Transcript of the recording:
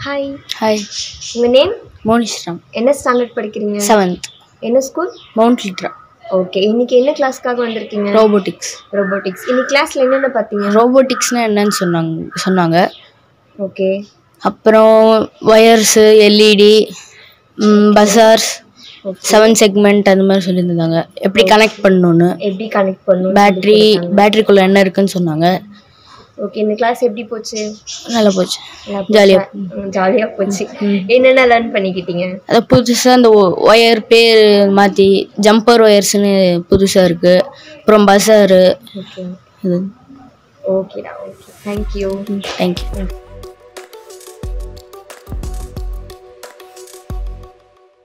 hi hi உங்க name Monishram என்ன standard படிக்கிறீங்க செவன்த் என்ன ஸ்கூல் மவுண்ட் லிட்ரா ஓகே இன்னைக்கு என்ன கிளாஸ்க்காக வந்திருக்கீங்க ரோபோட்டிக்ஸ் ரோபோட்டிக்ஸ் இன்னைக்கு கிளாஸ்ல என்னென்ன பார்த்தீங்க ரோபோட்டிக்ஸ்னால் என்னன்னு சொன்னாங்க சொன்னாங்க ஓகே அப்புறம் wires LED buzzers seven segment அந்த மாதிரி சொல்லியிருந்தாங்க எப்படி கனெக்ட் பண்ணணுன்னு எப்படி கனெக்ட் பண்ணணும் பேட்ரி பேட்டரிக்குள்ளே என்ன இருக்குன்னு சொன்னாங்க ஓகே இந்த கிளாஸ் எப்படி போச்சு நல்லா போச்சு ஜாலியாக ஜாலியாக போச்சு என்னென்ன லேர்ன் பண்ணிக்கிட்டீங்க அதை புதுசாக அந்த ஒயர் பேர் மாற்றி ஜம்பர் ஒயர்ஸ்னு புதுசாக இருக்குது அப்புறம் பசாரு ஓகே இது ஓகேடா ஓகே தேங்க்யூ தேங்க்யூ